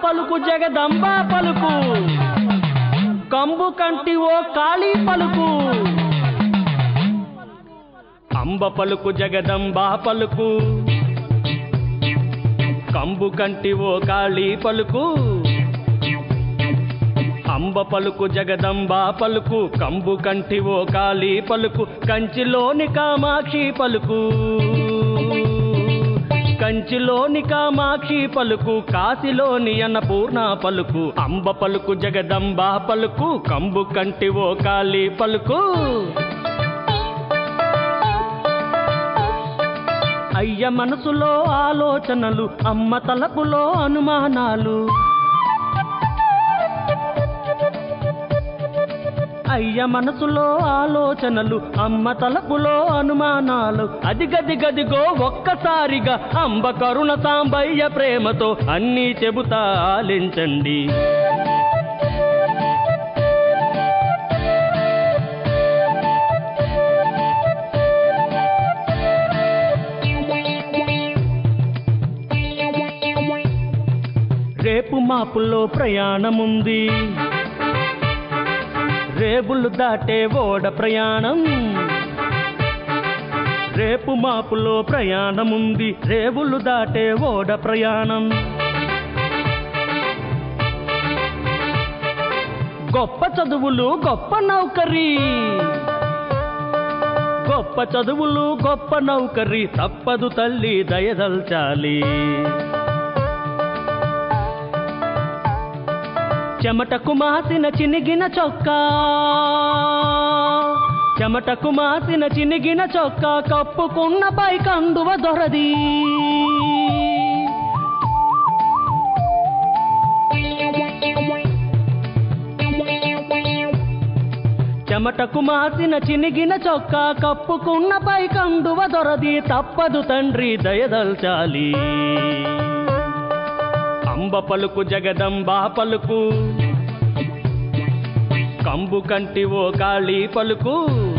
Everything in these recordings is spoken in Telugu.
పలుకు జగదంబ పలుకు కంబు కంటి ఓ కాళీ పలుకు అంబ పలుకు జగదంబ పలుకు కంబు కంటి ఓ కాళీ పలుకు అంబ పలుకు జగదంబ పలుకు కంబు కంటి ఓ కాళీ పలుకు కంచిలోని కామాక్షి పలుకు కంచిలోని కామాక్షి పలుకు కాశీలోని అన్నపూర్ణ పలుకు అంబ పలుకు జగదంబ పలుకు కంబు కంటి ఓ కాళీ పలుకు అయ్య మనసులో ఆలోచనలు అమ్మ తలపులో అనుమానాలు అయ్య మనసులో ఆలోచనలు అమ్మ తలపులో అనుమానాలు అదిగది గదిగో ఒక్కసారిగా అంబ కరుణ సాంబయ్య ప్రేమతో అన్నీ చెబుతా ఆలించండి రేపు మాపుల్లో ప్రయాణముంది రేపులు దాటే ఓడ ప్రయాణం రేపు మాపులో ప్రయాణముంది రేవులు దాటే ఓడ ప్రయాణం గొప్ప చదువులు గొప్ప నౌకరీ గొప్ప చదువులు గొప్ప నౌకరీ తప్పదు తల్లి దయదల్చాలి చెమటకు మాసిన చినిగిన చొక్కా చెమటకు మాసిన చినిగిన చొక్కా కప్పుకున్న పై కండువ దొరది చెమటకు మాసిన చినిగిన చొక్కా కప్పుకున్న పై కండువ దొరది తప్పదు తండ్రి దయదల్చాలి అంబ పలుకు జగదంబ పలుకు కంబు కంటి ఓ కాళీ పలుకు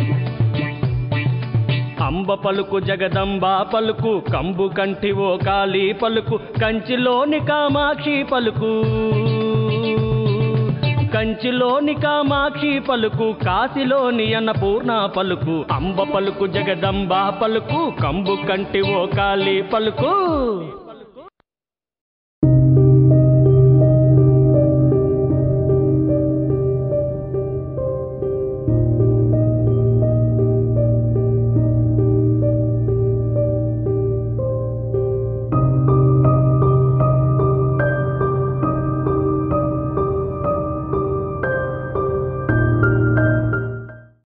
అంబ పలుకు జగదంబ పలుకు కంబు కంటి ఓ కాళీ పలుకు కంచిలోని కామాక్షి పలుకు కంచిలోని కామాక్షి పలుకు కాశీలోని అన్నపూర్ణ పలుకు అంబ పలుకు జగదంబ పలుకు కంబు కంటి ఓ కాళీ పలుకు